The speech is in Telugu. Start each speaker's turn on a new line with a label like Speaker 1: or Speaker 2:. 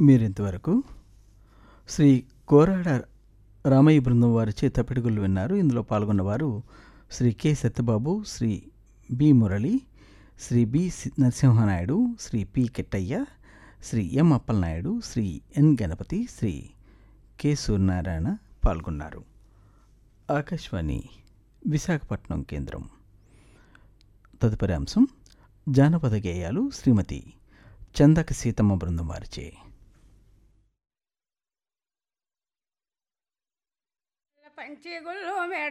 Speaker 1: మీరింతవరకు శ్రీ కోరాడ రామయ్య బృందం వారి చేత పిడుగులు విన్నారు ఇందులో పాల్గొన్నవారు Shri K Satyababu Shri B Murali Shri B C- Narasimhanaidu Shri P Kettaiah Shri M Appalanaidu Shri N Ganapathi Shri K Suryanarayana పాల్గొన్నారు ఆకాశవాణి విశాఖపట్నం కేంద్రం తదుపరి అంశం జానపద గేయాలు శ్రీమతి చందక సీతమ్మ బృందం వారిచే
Speaker 2: పంచి గుళ్ళు మేడ